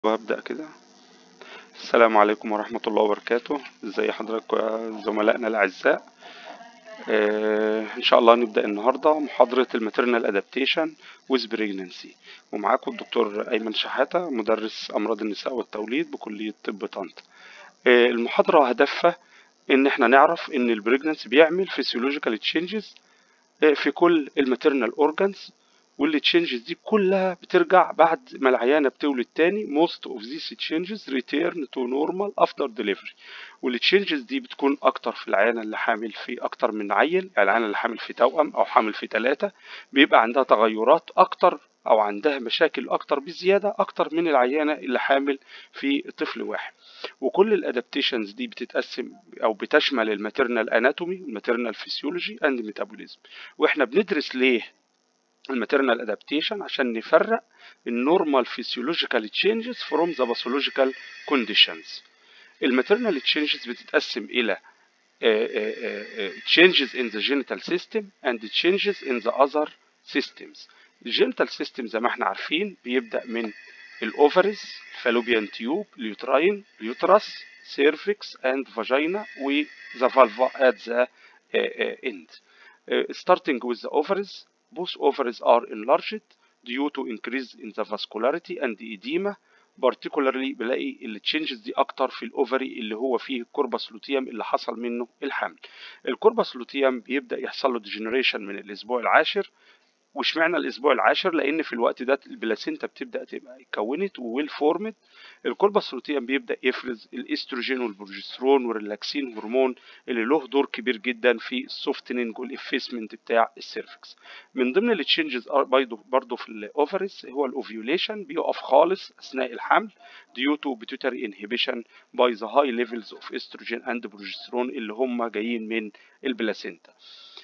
وهبدأ كده السلام عليكم ورحمة الله وبركاته ازي حضراتكم يا زملائنا الأعزاء آه إن شاء الله نبدأ النهاردة محاضرة الماتيرنال أدابتيشن ويز بريجننسي ومعاكم الدكتور أيمن شحاتة مدرس أمراض النساء والتوليد بكلية طب طنطا آه المحاضرة هدفها إن احنا نعرف إن البريجننسي بيعمل فيسيولوجيكال تشينجز في كل الماتيرنال أورجانز واللي تشينجز دي كلها بترجع بعد ما العيانة بتولد تاني most of these changes return to normal after delivery واللي تشينجز دي بتكون أكتر في العيانة اللي حامل في أكتر من عيل يعني العيانة اللي حامل في توأم أو حامل في ثلاثة بيبقى عندها تغيرات أكتر أو عندها مشاكل أكتر بزيادة أكتر من العيانة اللي حامل في طفل واحد وكل الادابتيشنز دي بتتقسم او بتشمل الماتيرنال اناتومي الماتيرنال فيسيولوجي اند ميتابوليزم واحنا بندرس ليه الماتيرنال ادابتيشن عشان نفرق النورمال فيسيولوجيكال تشينجز فروم ذا باثولوجيكال كونديشنز الماتيرنال تشينجز بتتقسم الى changes in the genital system and changes in the other systems الجينيتال سيستم زي ما احنا عارفين بيبدأ من الاوفرز فالوبيان تيوب اليوتراين اليوترس سيرفكس اند فاجينا وذا فالفا at the uh, end uh, starting with the ovaries both ovaries are enlarged due to increase in the vascularity and edema particularly بلاقي التشينجز دي اكتر في الاوفري اللي هو فيه الكوربس لوتيوم اللي حصل منه الحمل الكوربس لوتيوم بيبدا يحصل له ديجنريشن من الاسبوع العاشر واشمعنى الاسبوع العاشر لان في الوقت ده البلاسينتا بتبدا تبقى اتكونت وويل فورمد الكوربس لوتيوم بيبدا يفرز الاستروجين والبروجسترون والريلاكسين هرمون اللي له دور كبير جدا في السوفتننج والافيسمنت بتاع السيرفكس من ضمن التشينجز برضه في الاوفرز هو الاوفيوليشن بيقف خالص اثناء الحمل due to pituitary inhibition by the high levels of estrogen and progesterone اللي هم جايين من البلاسينتا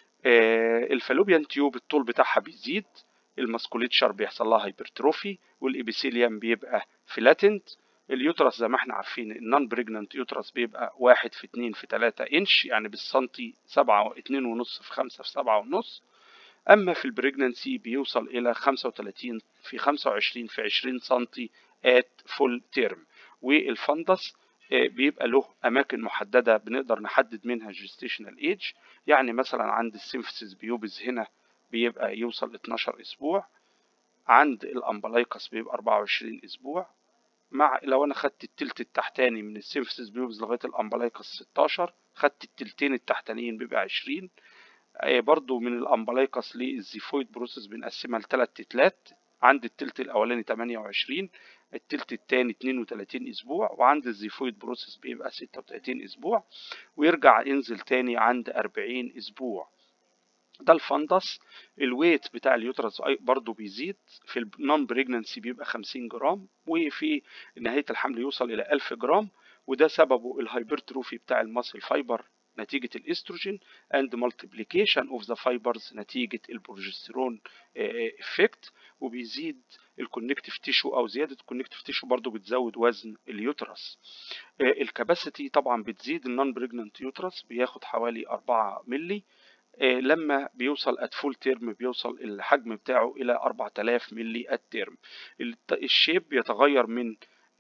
آه الفالوبيان تيوب الطول بتاعها بيزيد الماسكوليتشر بيحصل لها هايبرتروفي والابيثيليوم بيبقى فلاتنت اليوترس زي ما احنا عارفين النون بريجننت يوترس بيبقى واحد في اتنين في تلاتة انش يعني بالسنتي سبعة اتنين ونص في خمسة في سبعة ونص اما في البريجننسي بيوصل الى خمسة وتلاتين في خمسة وعشرين في عشرين سنتي ات فول تيرم والفندس بيبقى له اماكن محدده بنقدر نحدد منها الجستيشنال ايج يعني مثلا عند السيمفيسيس بيوبز هنا بيبقى يوصل 12 اسبوع عند الامبلايكس بيبقى 24 اسبوع مع لو انا خدت التلت التحتاني من السيمفيسيس بيوبز لغايه الامبلايكس 16 خدت التلتين التحتانيين بيبقى 20 برضو من الامبلايكس للزيفويد بروسيس بنقسمها لثلاث تتلات عند التلت الاولاني 28 التلت التاني 32 اسبوع وعند الزيفويد بروسيس بيبقى 36 اسبوع ويرجع ينزل تاني عند 40 اسبوع ده الفندس الويت بتاع اليوترس برضو بيزيد في النون بريجننسي بيبقى 50 جرام وفي نهاية الحمل يوصل إلى 1000 جرام وده سببه الهايبرتروفي بتاع الماسل فايبر نتيجة الاستروجين and multiplication of the fibers نتيجة البروجسترون افكت وبيزيد الكونكتيف تيشو او زيادة الكونكتيف تيشو برضو بتزود وزن اليوترس الكباسيتي طبعا بتزيد النون بريجننت يوترس بياخد حوالي 4 ملي لما بيوصل ات فول تيرم بيوصل الحجم بتاعه الى 4000 ملي ات تيرم الشيب بيتغير من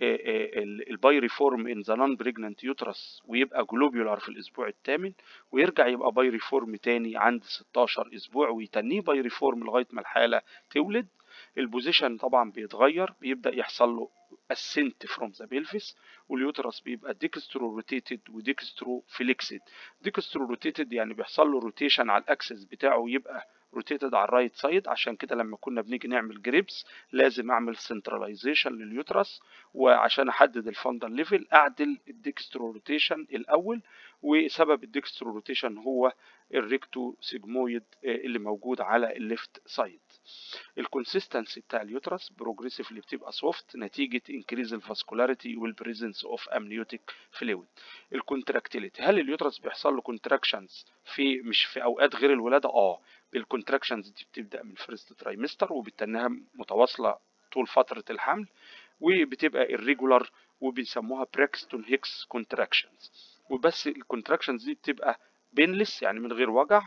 البايريفورم ان ذا نون بريجننت يوترس ويبقى جلوبيولار في الاسبوع الثامن ويرجع يبقى بايريفورم تاني عند 16 اسبوع ويتنيه بايريفورم لغايه ما الحاله تولد البوزيشن طبعا بيتغير بيبدا يحصل له ascent from the pelvis واليوترس بيبقى ديكسترو روتيتد وديكسترو فليكسد ديكسترو روتيتد يعني بيحصل له روتيشن على الاكسس بتاعه يبقى روتيتد على الرايت سايد عشان كده لما كنا بنيجي نعمل جريبس لازم اعمل سنتراليزيشن لليوترس وعشان احدد الفندل ليفل اعدل الديكسترو روتيشن الاول وسبب الديكسترو روتيشن هو الريكتو سيجمويد اللي موجود على الليفت سايد الكونسيستنسي بتاع اليوترس بروجريسيفلي بتبقى سوفت نتيجه انكريز الفاسكولاريتي والبريزنس اوف امنيوتيك فلويد الكونتراكتيليتي هل اليوترس بيحصل له كونتراكشنز في مش في اوقات غير الولاده اه الكونتراكشنز دي بتبدا من فيرست ترايمستر وبتنها متواصله طول فتره الحمل وبتبقى irregular وبنسموها براكستون هيكس كونتراكشنز وبس الكونتراكشنز دي بتبقى بينلس يعني من غير وجع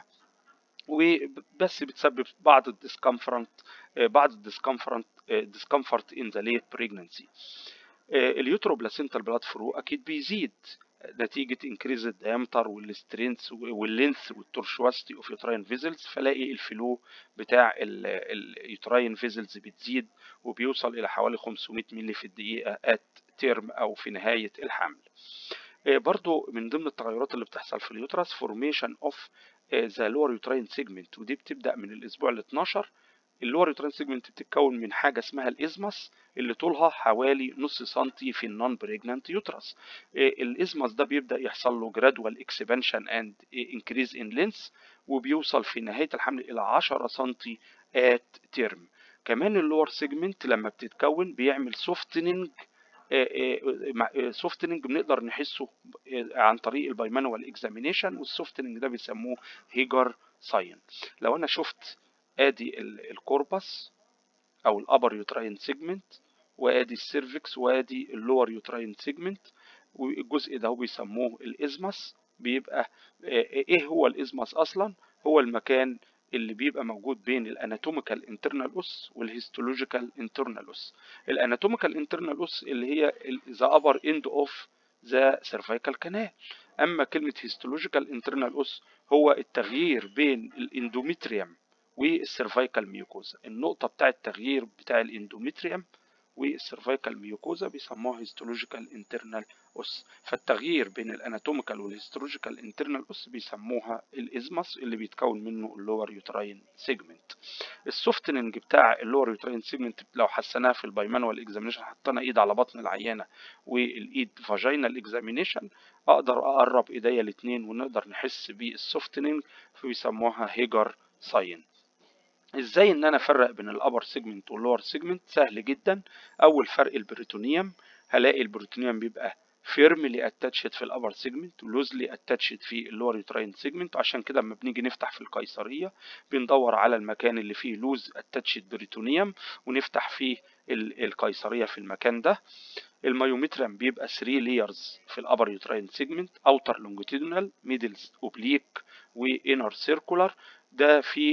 وبس بتسبب بعض الديسكمفرنت بعض الديسكمفرنت discomfort in the late pregnancy اليوترو بلاسنتال بلاد فلو اكيد بيزيد نتيجة انكريز الديامتر والسترينث واللينث والتورشوستي اوف يوتراين فيزلز فلاقي الفلو بتاع اليوتراين فيزلز بتزيد وبيوصل الى حوالي 500 مللي في الدقيقة ات تيرم او في نهاية الحمل برضو من ضمن التغيرات اللي بتحصل في اليوترس فورميشن اوف ذا لور يوتراين سيجمنت ودي بتبدأ من الاسبوع ال 12 اللور يوتراين سيجمنت بتتكون من حاجة اسمها الازمس اللي طولها حوالي نص سنتي في النون بريجنانت يوترس الازمس ده بيبدأ يحصل له جرادوال اكسبانشن اند انكريز ان لينس وبيوصل في نهاية الحمل الى 10 سنتي ات تيرم كمان اللور سيجمنت لما بتتكون بيعمل سوفتننج سوفتننج بنقدر نحسه عن طريق البايمانوال اكزامينيشن والسوفتننج ده بيسموه هيجر ساين لو انا شفت ادي الكوربس او الابر يوتراين سيجمنت وادي السيرفكس وادي اللور يوتراين سيجمنت والجزء ده بيسموه الازمس بيبقى ايه هو الازمس اصلا هو المكان اللي بيبقى موجود بين الاناتوميكال انترنال اوس والهيستولوجيكال انترنال اوس الاناتوميكال انترنال اوس اللي هي ذا ابر اند اوف ذا سيرفايكال كانال اما كلمه هيستولوجيكال انترنال اوس هو التغيير بين الاندوميتريوم والسيرفايكال ميوكوزا النقطه بتاع التغيير بتاع الاندوميتريوم والسيرفايكال ميوكوزا بيسموها هيستولوجيكال انترنال اوس فالتغيير بين الاناتوميكال والهيستولوجيكال انترنال اوس بيسموها الازمس اللي بيتكون منه اللور يوتراين سيجمنت السوفتننج بتاع اللور يوتراين سيجمنت لو حسناه في البايمانوال اكزامينشن حطينا ايد على بطن العيانه والايد فاجينال اكزامينشن اقدر اقرب ايديا الاثنين ونقدر نحس بالسوفتننج فبيسموها هيجر ساين ازاي ان انا افرق بين الابر سيجمنت واللور سيجمنت سهل جدا اول فرق البريتونيوم هلاقي البريتونيوم بيبقى فيرملي اتاتشد في الابر سيجمنت ولوزلي اتاتشد في اللور يوتراين سيجمنت عشان كده لما بنيجي نفتح في القيصريه بندور على المكان اللي فيه لوز اتاتشد بريتونيوم ونفتح فيه القيصريه في المكان ده المايومتريم بيبقى 3 ليرز في الابر يوتراين سيجمنت اوتر لونجيتودينال ميدلز اوبليك وانر سيركولار ده في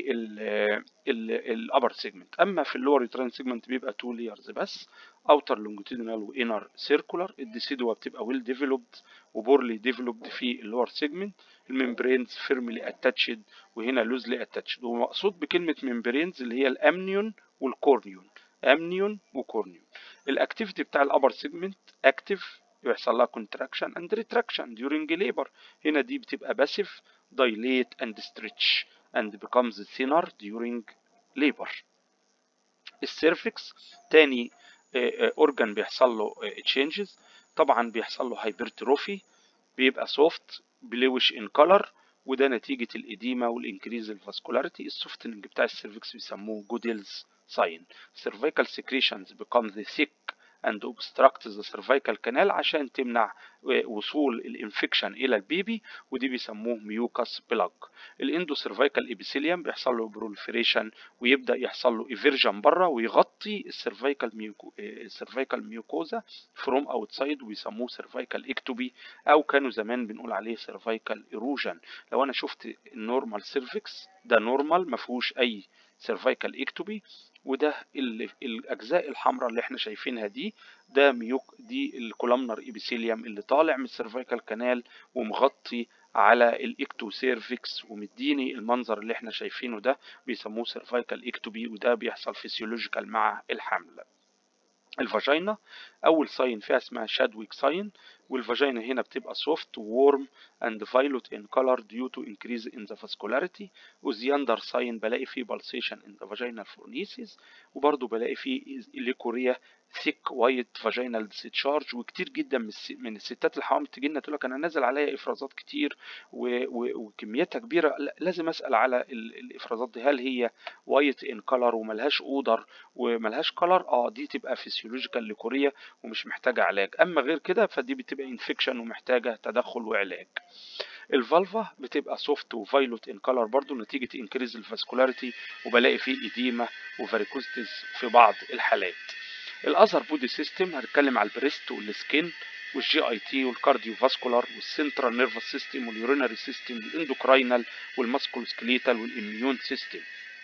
الابر سيجمنت اما في اللور يوتراين سيجمنت بيبقى 2 ليرز بس اوتر لونجيتودينال وانر سيركولار الديسيدوا بتبقى ويل ديفلوبد وبورلي ديفلوبد في اللور سيجمنت الممبرينز فيرملي اتاتشد وهنا لوزلي اتاتشد ومقصود بكلمه ممبرينز اللي هي الامنيون والكورنيون امنيون وكورنيون الاكتيفيتي بتاع الابر سيجمنت اكتيف يحصل لها contraction and retraction during labor هنا دي بتبقى باسيف dilate and stretch and becomes thinner during labor السيرفكس تاني اورجان بيحصل له changes طبعا بيحصل له hypertrophy بيبقى soft بلوش in color وده نتيجة الإديمة والإنكريز الفاسكولاريتي السوفتنج بتاع السيرفكس بيسموه جوديلز sign cervical secretions become the thick and obstruct the cervical canal عشان تمنع وصول الانفكشن الى البيبي ودي بيسموه ميوكاس بلاج الاندو سيرفايكال ابيثيليوم بيحصل له بروليفريشن ويبدا يحصل له ايفيرجن بره ويغطي السيرفايكال ميوكو السيرفايكال ميوكوزا فروم اوتسايد وبيسموه سيرفايكال اكتوبي او كانوا زمان بنقول عليه سيرفايكال ايروجن لو انا شفت النورمال سيرفكس ده نورمال ما فيهوش اي سيرفايكال اكتوبي وده الاجزاء الحمراء اللي احنا شايفينها دي ده ميوك دي الكولامنر ايبيثيليوم اللي طالع من السيرفايكال كانال ومغطي على الاكتو سيرفكس ومديني المنظر اللي احنا شايفينه ده بيسموه سيرفايكال اكتوبي وده بيحصل فيسيولوجيكال مع الحمل الفاجينا اول ساين فيها اسمها شادويك ساين والفاجينا هنا بتبقى soft warm and violet in color due to increase in the vascularity وزياندر ساين بلاقي فيه pulsation in the vaginal fornices وبرضه بلاقي فيه ليكوريا thick white vaginal discharge وكتير جدا من, من الستات الحوامل تجي لنا تقول لك انا نازل عليا افرازات كتير وكمياتها كبيره لازم اسال على الافرازات دي هل هي وايت ان كلر وملهاش اودر وملهاش كلر اه دي تبقى فيسيولوجيكال ليكوريا ومش محتاجه علاج اما غير كده فدي بتبقى انفكشن ومحتاجه تدخل وعلاج الفالفا بتبقى سوفت وفايلوت ان كلر برضو نتيجه انكريز الفاسكولاريتي وبلاقي فيه ايديما وفاريكوستيز في بعض الحالات الاذر بودي سيستم هنتكلم على البريست والسكين والجي اي تي والكارديو فاسكولار والسنترال نيرفس سيستم واليورينري سيستم والاندوكراينال والماسكولوسكليتال والاميون سيستم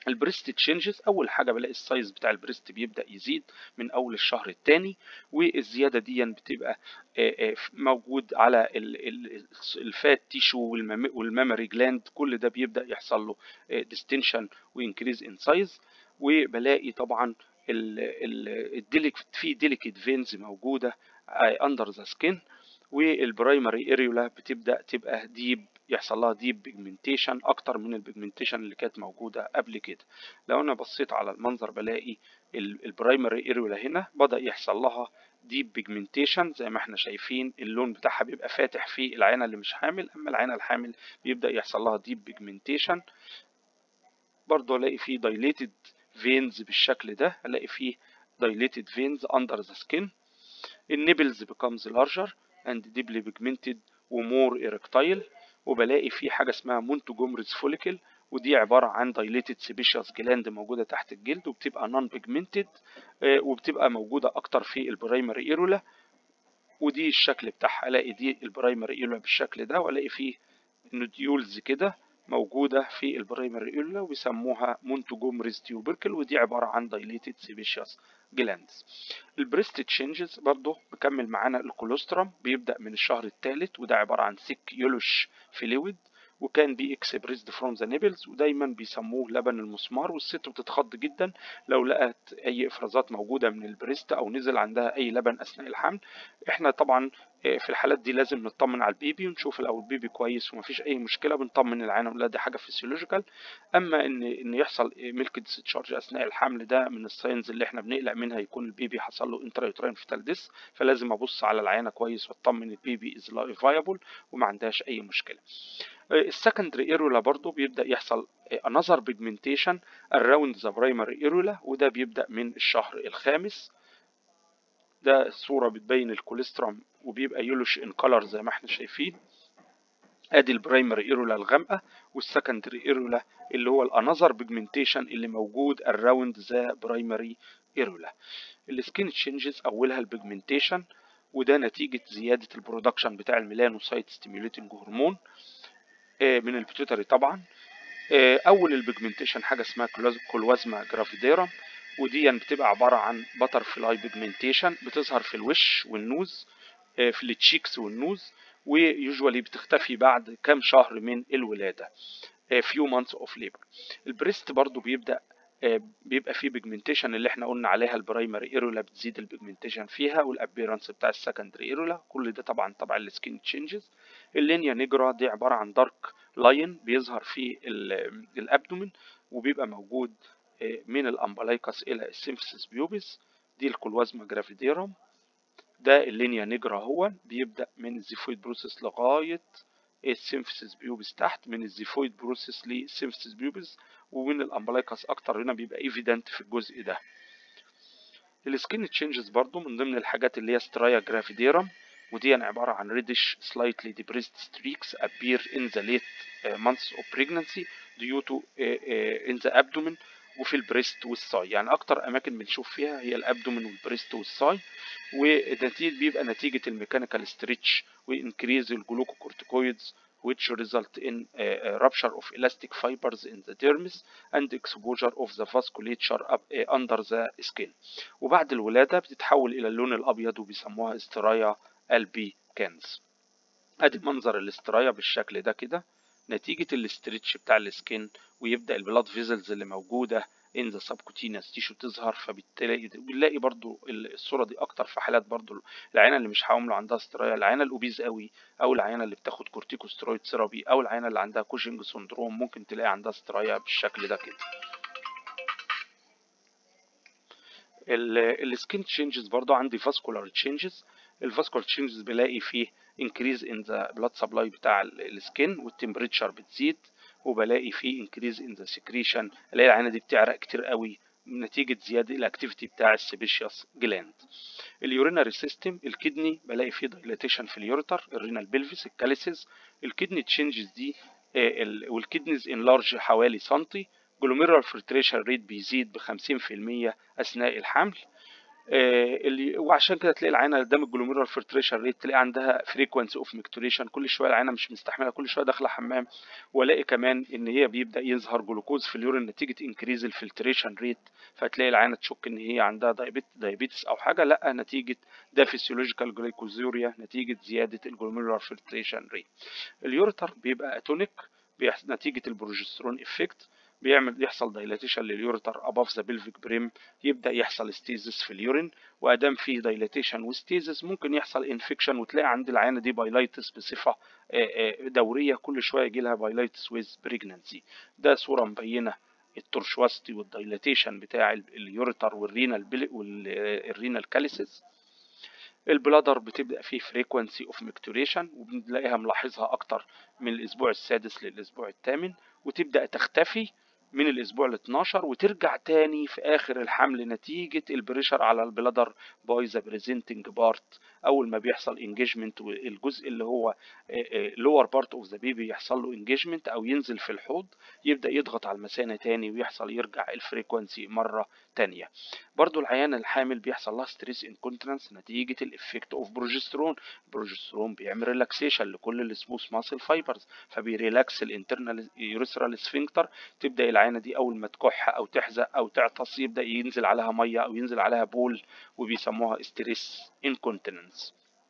البريست تشينجز اول حاجه بلاقي السايز بتاع البريست بيبدا يزيد من اول الشهر الثاني والزياده دي بتبقى موجود على الفات تيشو والميموري جلاند كل ده بيبدا يحصل له ديستنشن وانكريز ان سايز وبلاقي طبعا الديليك في ديليكيت فينز موجوده اندر ذا سكين والبرايمري اريولا بتبدا تبقى ديب يحصل لها ديب بيجمنتيشن اكتر من البيجمنتيشن اللي كانت موجوده قبل كده لو انا بصيت على المنظر بلاقي البرايمري اريولا هنا بدا يحصل لها ديب بيجمنتيشن زي ما احنا شايفين اللون بتاعها بيبقى فاتح في العينه اللي مش حامل اما العينه الحامل بيبدا يحصل لها ديب بيجمنتيشن برضه الاقي فيه دايليتد فينز بالشكل ده الاقي فيه dilated veins under the skin النبلز becomes larger and deeply pigmented ومور erectile وبلاقي فيه حاجة اسمها مونتوجومريز فوليكل ودي عبارة عن dilated sebaceous gland موجودة تحت الجلد وبتبقى non pigmented وبتبقى موجودة أكتر في البرايمري ايرولا ودي الشكل بتاعها الاقي دي البرايمري ايرولا بالشكل ده والاقي فيه نوديولز كده موجودة في البرايمري ايرولا وبيسموها مونتوجومريز تيوبركل ودي عبارة عن dilated sebaceous جلاندز البريست تشينجز برضه مكمل معانا الكولوسترم بيبدأ من الشهر الثالث وده عبارة عن سيك يولوش فلويد وكان بي اكسبريسد فروم ذا نيبلز ودايما بيسموه لبن المسمار والست بتتخض جدا لو لقت اي افرازات موجوده من البريست او نزل عندها اي لبن اثناء الحمل احنا طبعا في الحالات دي لازم نطمن على البيبي ونشوف لو البيبي كويس ومفيش اي مشكله بنطمن العينه لا دي حاجه فيسيولوجيكال اما ان ان يحصل ميلك ديسشارج اثناء الحمل ده من الساينز اللي احنا بنقلق منها يكون البيبي حصل له انترايوتراين فيتال ديس فلازم ابص على العينه كويس واطمن البيبي از فايبل وما عندهاش اي مشكله السكندري ايرولا برضو بيبدا يحصل another pigmentation around the primary ايرولا وده بيبدا من الشهر الخامس ده الصورة بتبين الكوليسترم وبيبقى يولوش ان كولر زي ما احنا شايفين ادي البرايمري ايرولا الغامقة والسكندري ايرولا اللي هو الانذر بيجمنتيشن اللي موجود اراوند ذا برايمري ايرولا السكين تشينجز اولها البيجمنتيشن وده نتيجة زيادة البرودكشن بتاع الميلانوسايت ستيميوليتنج هرمون من البيتوتري طبعا اول البيجمنتيشن حاجة اسمها كولوازما جرافيديرم ودي بتبقى عبارة عن بتر فلاي بيجمنتيشن بتظهر في الوش والنوز في التشيكس والنوز ويوجوالي بتختفي بعد كام شهر من الولادة few months of labor البريست برضو بيبدأ بيبقى فيه بيجمنتيشن اللي احنا قلنا عليها البرايمري ايرولا بتزيد البيجمنتيشن فيها والابيرنس بتاع السكندري ايرولا كل ده طبعا تبع السكين تشينجز اللينيا نيجرا دي عبارة عن دارك لاين بيظهر في الابدومين وبيبقى موجود من الامبلايكس الى السيمفيسيس بيوبيس دي الكولوازما جرافيديرم ده اللينيا نيجرا هو بيبدا من الزيفويد بروسيس لغايه السيمفيسيس بيوبيس تحت من الزيفويد بروسيس للسيمفيسيس بيوبيس ومن الامبلايكس اكتر هنا بيبقى ايفيدنت في الجزء ده السكين تشينجز برضو من ضمن الحاجات اللي هي سترايا جرافيديرم ودي عبارة عن reddish slightly depressed streaks appear in the late uh, months of pregnancy due to uh, uh, in the abdomen وفي البريست والساي يعني اكتر اماكن بنشوف فيها هي الابدومين والبريست والساي ونتيجة بيبقى نتيجة الميكانيكال ستريتش وانكريز الجلوكوكورتيكويدز which result in uh, rupture of elastic fibers in the dermis and exposure of the vasculature up, uh, under the skin وبعد الولادة بتتحول إلى اللون الأبيض وبيسموها استرايا البي كانز ادي منظر الاسترايا بالشكل ده كده نتيجة الاسترتش بتاع السكين ويبدأ البلاد فيزلز اللي موجودة in the subcutaneous tissue تظهر فبالتالي بنلاقي برضو الصورة دي أكتر في حالات برضو العينة اللي مش حامله عندها استرايا العينة الأوبيز قوي أو العينة اللي بتاخد كورتيكوسترويد ثيرابي أو العينة اللي عندها كوشنج سندروم ممكن تلاقي عندها استرايا بالشكل ده كده السكين تشينجز برضو عندي فاسكولار تشينجز الفاسكولار تشينجز بلاقي فيه increase in the blood supply بتاع السكين والتمبريتشر بتزيد وبلاقي فيه increase in the secretion الاقي العينه دي بتعرق كتير قوي نتيجة زيادة الاكتيفيتي بتاع السيبيشيوس جلاند اليوريناري سيستم الكدني بلاقي فيه دايلاتيشن في اليوريتر الرينال بلفيس الكاليسيز الكدني تشينجز دي والكدنيز انلارج حوالي سنتي جلوميرال فلتريشن ريت بيزيد ب 50% اثناء الحمل آه، اللي وعشان كده تلاقي العينه قدام الجلوميرال فلتريشن ريت تلاقي عندها فريكوانسي اوف ميكتوريشن كل شويه العينه مش مستحمله كل شويه داخله حمام والاقي كمان ان هي بيبدا يظهر جلوكوز في اليورين نتيجه انكريز الفلتريشن ريت فتلاقي العينه تشك ان هي عندها دايابيتس او حاجه لا نتيجه ده فيسيولوجيكال جليكوزيوريا نتيجه زياده الجلوميرال فلتريشن ريت اليوريتر بيبقى اتونيك نتيجه البروجسترون افكت بيعمل يحصل دايلاتيشن لليوريتر اباف ذا بلفيك بريم يبدا يحصل ستيزس في اليورين وادام فيه دايلاتيشن وستيزس ممكن يحصل انفكشن وتلاقي عند العيانه دي بايلايتس بصفه دوريه كل شويه يجي لها بايلايتس ويز بريجنانسي ده صوره مبينه الترشواستي والدايلاتيشن بتاع اليوريتر والرينال والرينال كاليسيس البلادر بتبدا فيه فريكوانسي اوف ميكتوريشن وبنلاقيها ملاحظها اكتر من الاسبوع السادس للاسبوع الثامن وتبدا تختفي من الاسبوع ال 12 وترجع تاني في اخر الحمل نتيجه البريشر على البلادر باي ذا بريزنتنج بارت اول ما بيحصل انجيجمنت والجزء اللي هو لور بارت اوف ذا بيبي يحصل له انجيجمنت او ينزل في الحوض يبدا يضغط على المثانه تاني ويحصل يرجع الفريكوانسي مره تانية برضو العيانة الحامل بيحصل لها ستريس انكونترنس نتيجة الافكت اوف بروجسترون البروجسترون بيعمل ريلاكسيشن لكل السموث ماسل فايبرز فبيريلاكس الانترنال يوريثرال سفنكتر تبدا العيانة دي اول ما تكح او تحزق او تعطس يبدا ينزل عليها ميه او ينزل عليها بول وبيسموها ستريس انكونتننس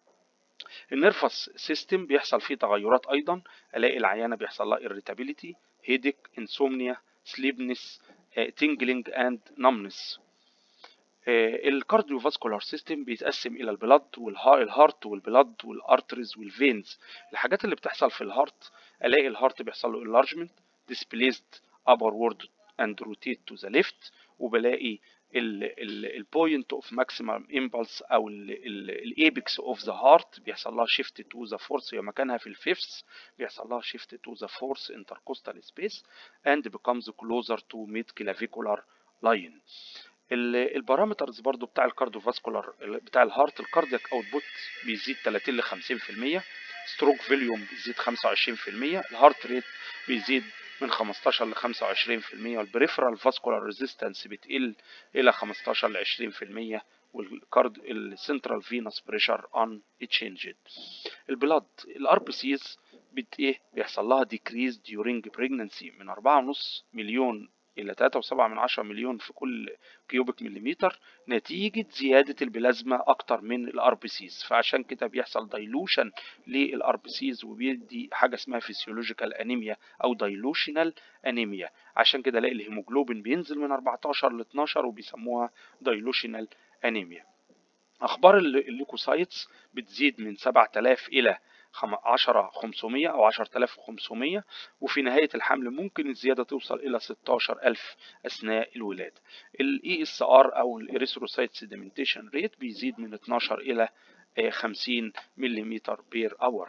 النرفس سيستم بيحصل فيه تغيرات ايضا الاقي العيانه بيحصل لها irritability headache insomnia sleepiness تنجلينج اند نمنس الكارديوفاسكولار سيستم بيتقسم الى البلد والهارت والبلد والارتريز والفينز الحاجات اللي بتحصل في الهارت الاقي الهارت بيحصل له enlargement displaced upward and rotate to the left وبلاقي البوينت اوف ماكسيمم امبلس او الايبكس اوف ذا هارت بيحصل لها شيفت تو ذا فورس هي مكانها في الفيفث بيحصل لها شيفت تو ذا فورس انتركوستال سبيس اند becomes closer to mid clavicular line البارامترز برضو بتاع الكارديوفاسكولار بتاع الهارت الكاردياك اوتبوت بيزيد 30 ل 50% ستروك فوليوم بيزيد 25% الهارت ريت بيزيد من 15 ل 25% والبريفرال فاسكولار ريزيستنس بتقل الى 15 ل 20% والكارد السنترال فينوس بريشر ان تشينجد البلاد الار بي سيز بت ايه بيحصل لها ديكريز ديورينج بريجنانسي من 4.5 مليون إلى 3.7 من 10 مليون في كل كيوبيك مليمتر نتيجة زيادة البلازما أكتر من الار بي سيز فعشان كده بيحصل دايلوشن للار بي سيز وبيدي حاجة اسمها فيسيولوجيكال أنيميا أو دايلوشنال أنيميا عشان كده الاقي الهيموجلوبين بينزل من 14 ل 12 وبيسموها دايلوشنال أنيميا أخبار الليكوسايتس بتزيد من 7000 إلى 10 500 أو 10500 وفي نهاية الحمل ممكن الزيادة توصل إلى 16000 أثناء الولادة. ال ESR أو الإريثروسايت سيديمنتيشن ريت بيزيد من 12 إلى 50 ملم بير أور.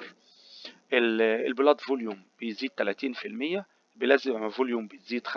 البلاد فوليوم بيزيد 30% بلازما فوليوم بتزيد 45%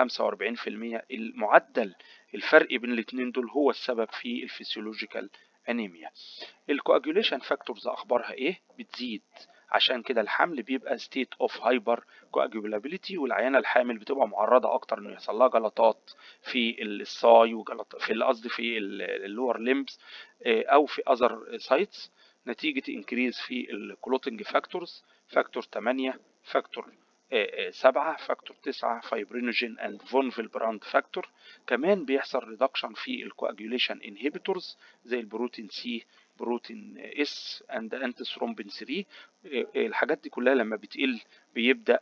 المعدل الفرق بين الاثنين دول هو السبب في الفسيولوجيكال انيميا الكواجوليشن فاكتورز اخبارها ايه بتزيد عشان كده الحمل بيبقى ستيت اوف هايبر كواجولابيلتي والعيانه الحامل بتبقى معرضه اكتر انه يحصل لها جلطات في الصاي وجلط في قصدي في اللور ليمبس او في اذر سايتس نتيجه انكريز في الكلوتنج فاكتورز فاكتور 8 فاكتور سبعة فاكتور تسعة فايبرينوجين اند فون فيلبراند فاكتور كمان بيحصل ريدكشن في الكواجوليشن انهبيتورز زي البروتين سي بروتين اس اند انتي ثرومبين 3 الحاجات دي كلها لما بتقل بيبدا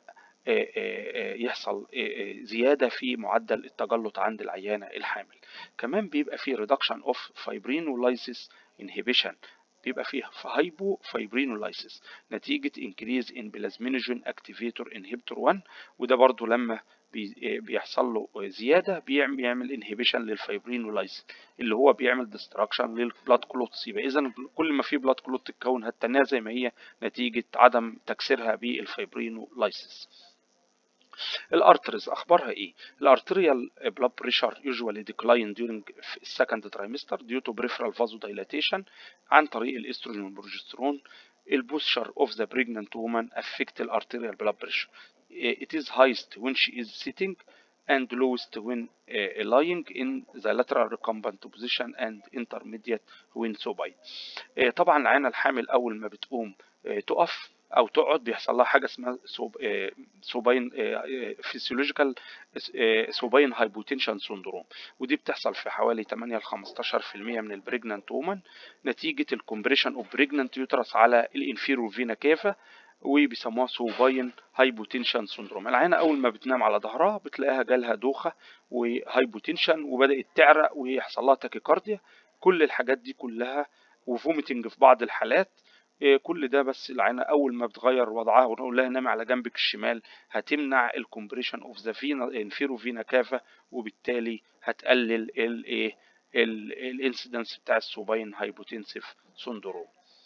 يحصل زيادة في معدل التجلط عند العيانة الحامل كمان بيبقى فيه ريدكشن اوف فايبرينولايسيس انهبيشن بيبقى فيه هايبو فايبرينولايسيس نتيجة انكريز ان بلازمينوجين اكتيفيتور انهبيتور 1 وده برضو لما بيحصل له زيادة بيعمل انهبيشن للفايبرينولايسيس اللي هو بيعمل ديستراكشن للبلاد كلوتس يبقى اذا كل ما في بلاد كلوت تتكون هتنها زي ما هي نتيجة عدم تكسيرها بالفايبرينولايسيس الارتريز اخبارها ايه الارتريال بلاد بريشر يوجوالي ديكلاين during السكند ترايمستر due to peripheral vasodilation عن طريق الاستروجين والبروجسترون البوستشر of the pregnant woman affect the arterial blood pressure it is highest when she is sitting and lowest when uh, lying in the lateral recumbent position and intermediate when supine. Uh, طبعا العينة الحامل أول ما بتقوم uh, تقف أو تقعد بيحصل لها حاجة اسمها سوباين فيسيولوجيكال سوباين هايبوتنشن سندروم ودي بتحصل في حوالي 8 ل 15% من البريجنانت وومن نتيجة الكومبريشن اوف بريجنانت يوترس على الانفيرو فينا كافا وبيسموها سوباين هايبوتنشن سندروم العينة أول ما بتنام على ظهرها بتلاقيها جالها دوخة وهايبوتنشن وبدأت تعرق ويحصل لها تاكيكارديا كل الحاجات دي كلها وفوميتنج في بعض الحالات كل ده بس العينة أول ما بتغير وضعها ونقول لها نامي على جنبك الشمال هتمنع الكومبريشن اوف ذا فينا انفيرو فينا كافا وبالتالي هتقلل الايه الانسيدنس بتاع السوباين هايبوتنسيف سندروم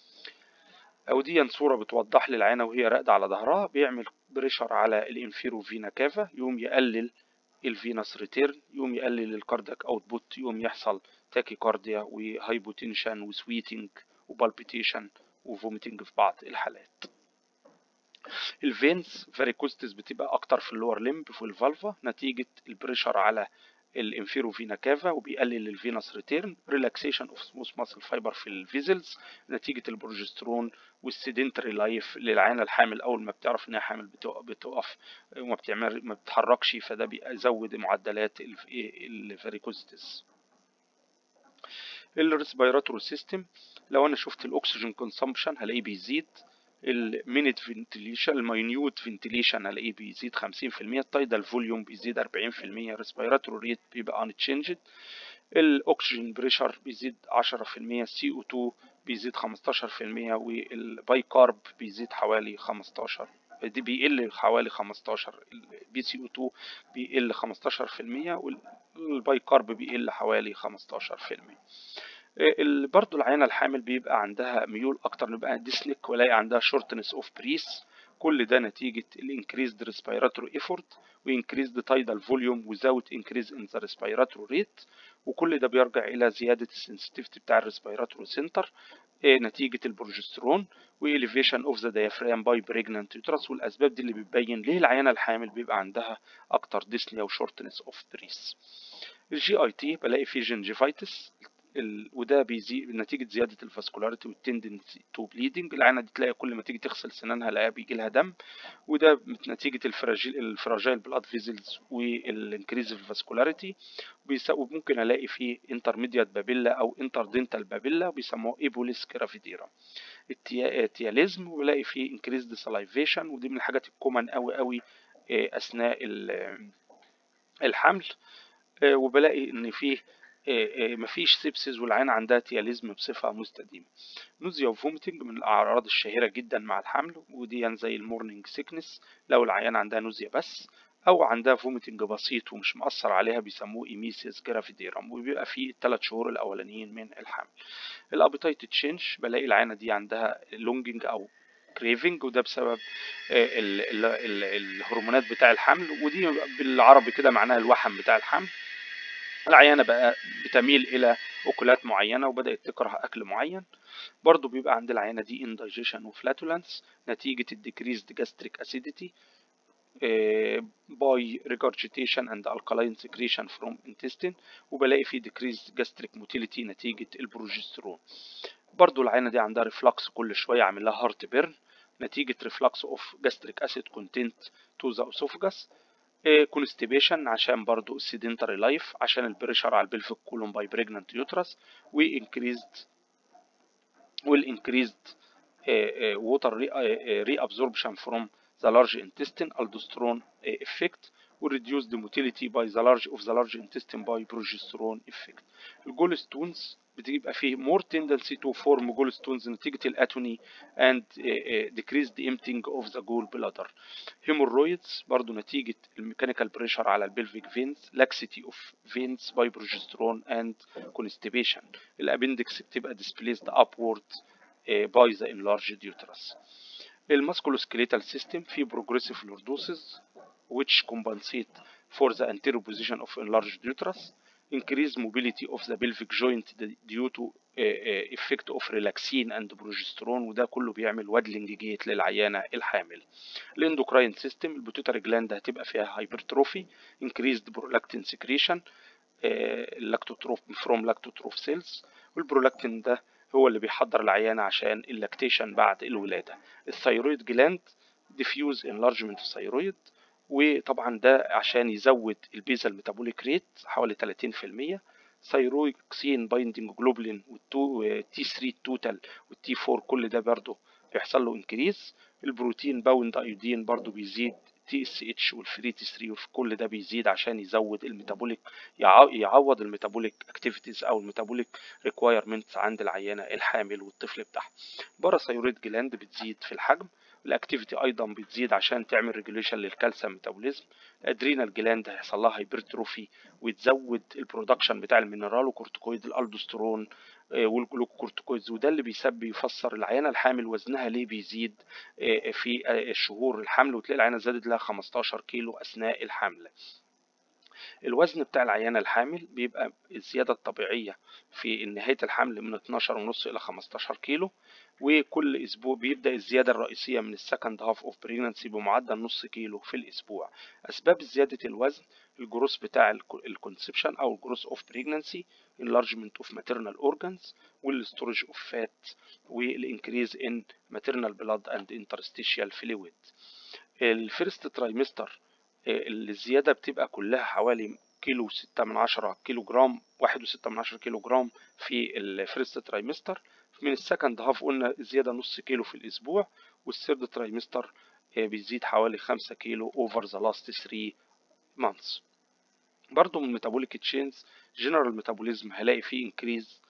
او دي صوره بتوضح لي العينه وهي راقده على ظهرها بيعمل بريشر على الانفيرو فينا كافا يقوم يقلل الفينس ريتيرن يقوم يقلل الكاردياك اوتبوت يقوم يحصل تاكيكارديا وهايبوتنشن وسويتنج وبالبيتيشن وفوميتنج في بعض الحالات الفينز فاريكوستس بتبقى اكتر في اللور ليمب في الفالفا نتيجه البريشر على الانفيرو فينا كافا وبيقلل الفينس ريتيرن ريلاكسيشن اوف سموث ماسل فايبر في الفيزلز نتيجه البروجسترون والسيدنتري لايف للعينه الحامل اول ما بتعرف انها حامل بتقف وما بتعمل ما بتتحركش فده بيزود معدلات الفاريكوستس الريسبيراتوري سيستم لو انا شفت الاكسجين كونسامبشن هلاقيه بيزيد المينيت فنتيليشن الماينيوت فنتيليشن هلاقيه بيزيد 50% التايدال فوليوم بيزيد 40% ريسبيراتوري ريت بيبقى انتشينجد الاكسجين بريشر بيزيد 10% سي او 2 بيزيد 15% والباي كارب بيزيد حوالي 15 دي بيقل حوالي 15 البي سي او 2 بيقل 15% والباي كارب بيقل حوالي 15% برضو العينة الحامل بيبقى عندها ميول أكتر نبقى ديسنك ولاقي عندها شورتنس اوف بريس كل ده نتيجة الانكريزد ريسبيراتوري ايفورت وانكريزد تايدال فوليوم وزاوت انكريز ان ذا ريسبيراتوري ريت وكل ده بيرجع إلى زيادة السنسيتيفيتي بتاع الريسبيراتوري سنتر نتيجة البروجسترون وإليفيشن اوف ذا diaphragm باي بريجنانت يوترس والأسباب دي اللي بتبين ليه العينة الحامل بيبقى عندها أكتر ديسنيا وشورتنس اوف بريس الجي اي تي بلاقي فيه جنجيفايتس ال... وده بيزيد نتيجة زيادة الفاسكولاريتي والتندنسي تو بليدنج العينة دي تلاقي كل ما تيجي تغسل سنانها لاقيها بيجي لها دم وده نتيجة الفراجيل الفراجايل بلاد فيزلز والانكريز في الفاسكولاريتي وممكن الاقي فيه انترميديات بابيلا او انتردنتال بابيلا بيسموه ايبوليس كرافيديرا التياليزم وبلاقي فيه انكريزد سلايفيشن ودي من الحاجات الكومن قوي قوي اثناء الحمل وبلاقي ان فيه مفيش سيبسيس والعين عندها تياليزم بصفة مستديمة نوزيا وفوميتنج من الأعراض الشهيرة جدا مع الحمل ودي زي المورنينج سيكنس لو العيان عندها نوزيا بس أو عندها فوميتنج بسيط ومش مأثر عليها بيسموه إيميسيس جرافيديرم وبيبقى فيه الثلاث شهور الأولانيين من الحمل الأبيتايت تشينج بلاقي العينة دي عندها لونجنج أو كريفنج وده بسبب ال ال ال الهرمونات بتاع الحمل ودي بالعربي كده معناها الوحم بتاع الحمل العيانة بقى بتميل إلى أكلات معينة وبدأت تكره أكل معين برضو بيبقى عند العيانة دي indigestion وفلاتولانس نتيجة الديكريزد gastric acidity by regurgitation and alkaline secretion from intestine وبلاقي فيه decreased gastric motility نتيجة البروجسترون برضو العينة دي عندها ريفلكس كل شوية عامل لها هارت بيرن نتيجة ريفلكس اوف gastric acid content to the esophagus كونستيبيشن عشان برضو السيدنتري لايف عشان البريشر على البلفيك كولوم باي بريجنانت يوترس وانكريزد والانكريزد ووتر ري ابزوربشن فروم ذا لارج انتستين الدوسترون افكت وريديوس the motility by the large of the large intestine by progesterone effect الجول ستونز بتبقى فيه more tendency to form gall stones نتيجة الاتوني and uh, uh, decrease the emptying of the gall bladder hemorrhoids برضو نتيجة الميكانيكال بريشر على البلفيك فينز laxity of veins by progesterone and constipation الابندكس بتبقى displaced upward uh, by the enlarged uterus الماسكولوسكليتال سيستم فيه progressive lordosis which compensate for the anterior position of enlarged uterus increase mobility of the pelvic joint due to effect of relaxin and progesterone وده كله بيعمل وادلنج جيت للعيانة الحامل الاندوكراين سيستم البيتوتري جلاند هتبقى فيها هايبرتروفي increased prolactin secretion اللاكتوتروف فروم لاكتوتروف سيلز والبرولاكتين ده هو اللي بيحضر العيانة عشان اللاكتيشن بعد الولادة الثيرويد جلاند diffuse enlargement of thyroid وطبعا ده عشان يزود البيزل ميتابوليك ريت حوالي 30% ثيروكسين بايندنج جلوبلين والتي 3 توتال والتي 4 كل ده برضه بيحصل له انكريز البروتين باوند ايودين برضه بيزيد تي اس اتش والفري تي 3 كل ده بيزيد عشان يزود الميتابوليك يعوض الميتابوليك اكتيفيتيز او الميتابوليك ريكوايرمنتس عند العيانه الحامل والطفل بتاعها باراثيرويد جلاند بتزيد في الحجم الاكتيفيتي ايضا بتزيد عشان تعمل ريجوليشن للكالسيوم ميتابوليزم الادرينال جلاند هيحصل لها هايبرتروفي وتزود البرودكشن بتاع المينرال وكورتيكويد الالدوسترون والجلوكورتيكويدز وده اللي بيسبب يفسر العيانه الحامل وزنها ليه بيزيد في الشهور الحمل وتلاقي العيانه زادت لها 15 كيلو اثناء الحمل الوزن بتاع العيانة الحامل بيبقى الزيادة الطبيعية في نهاية الحمل من 12 ونص إلى 15 كيلو وكل أسبوع بيبدأ الزيادة الرئيسية من السكند هاف أوف بريجنانسي بمعدل نص كيلو في الأسبوع أسباب زيادة الوزن الجروس بتاع الكونسبشن أو الجروس أوف بريجنانسي enlargement of maternal organs والستورج اوف فات والانكريز ان maternal blood and interstitial fluid الفيرست ترايمستر الزيادة بتبقى كلها حوالي كيلو ستة من عشرة كيلو جرام واحد وستة من عشرة كيلو جرام في الفيرست ترايمستر من السكند هاف قلنا زيادة نص كيلو في الأسبوع والثيرد ترايمستر بيزيد حوالي خمسة كيلو over the last 3 months برضو من الميتابوليك تشينز جنرال ميتابوليزم هلاقي فيه انكريز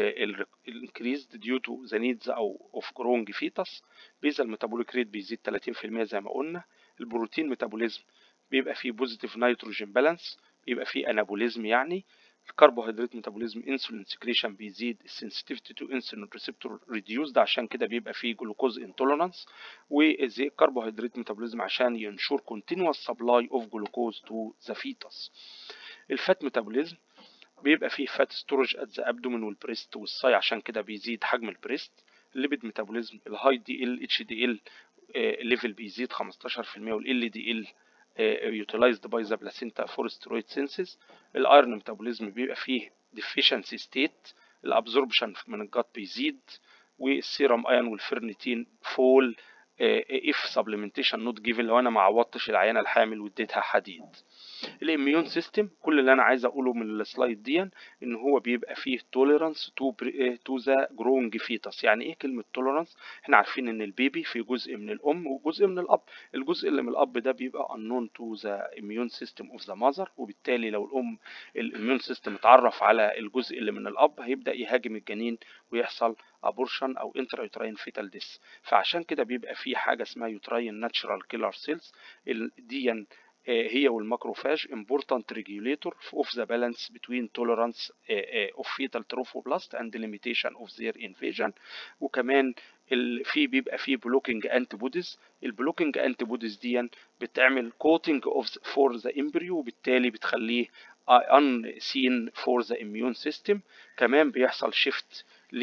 increased due to the needs او of growing fetus بيزل ميتابوليك ريت بيزيد 30% زي ما قلنا البروتين ميتابوليزم بيبقى فيه بوزيتيف نيتروجين بالانس بيبقى فيه انابوليزم يعني الكربوهيدرات ميتابوليزم انسولين سكريشن بيزيد السنسيتيفيتي تو انسولين ريسبتور ريديوسد عشان كده بيبقى فيه جلوكوز انتولرانس وزي الكربوهيدرات ميتابوليزم عشان ينشور كونتينوس سبلاي اوف جلوكوز تو ذا فيتس الفات ميتابوليزم بيبقى فيه فات ستورج ات ذا ابدومين والبريست والصاي عشان كده بيزيد حجم البريست الليبيد ميتابوليزم الهاي دي ال اتش دي ال ليفل بيزيد 15% والال دي ال utilized by the placenta for steroid synthesis الايرون ميتابوليزم بيبقى فيه deficiency state الابزوربشن من الجات بيزيد والسيرم ايون والفيرنتين فول if supplementation not given لو انا ما عوضتش العيانه الحامل واديتها حديد الاميون سيستم كل اللي انا عايز اقوله من السلايد دي ان هو بيبقى فيه tolerance to to the growing fetus يعني ايه كلمه tolerance احنا عارفين ان البيبي في جزء من الام وجزء من الاب الجزء اللي من الاب ده بيبقى unknown to the immune system of the mother وبالتالي لو الام الاميون سيستم اتعرف على الجزء اللي من الاب هيبدا يهاجم الجنين ويحصل ابورشن او انترايوتراين فيتال ديس فعشان كده بيبقى في حاجه اسمها يوتراين ناتشرال كيلر سيلز دي هي والماكروفاج important regulator of the balance between tolerance of fetal trophoblast and limitation of their invasion وكمان في بيبقى فيه blocking antibodies البلوكينج antibodies دي بتعمل coating of for the embryo وبالتالي بتخليه unseen for the immune system كمان بيحصل shift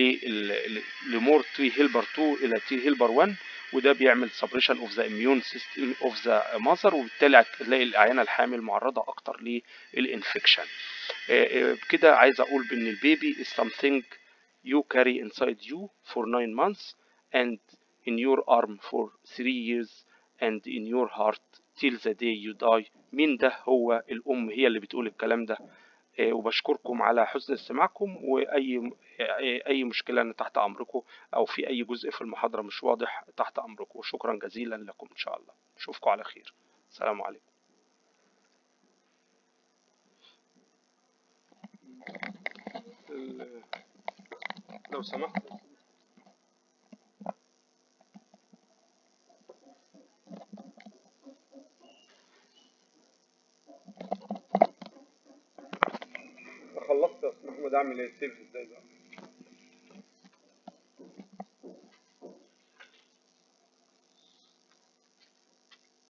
لمور تي هيلبر 2 الى تي هيلبر 1 وده بيعمل سبريشن اوف ذا اميون سيستم اوف ذا ماذر وبالتالي هتلاقي العيانه الحامل معرضه اكتر للانفكشن كده عايز اقول بان البيبي is something you carry inside you for 9 months and in your arm for 3 years and in your heart till the day you die مين ده هو الام هي اللي بتقول الكلام ده وبشكركم على حسن استماعكم واي اي مشكله أنا تحت امركم او في اي جزء في المحاضره مش واضح تحت امركم وشكرا جزيلا لكم ان شاء الله اشوفكم على خير السلام عليكم لو سمحت خلصت يا استاذ محمد اعمل ايه سيف ازاي بقى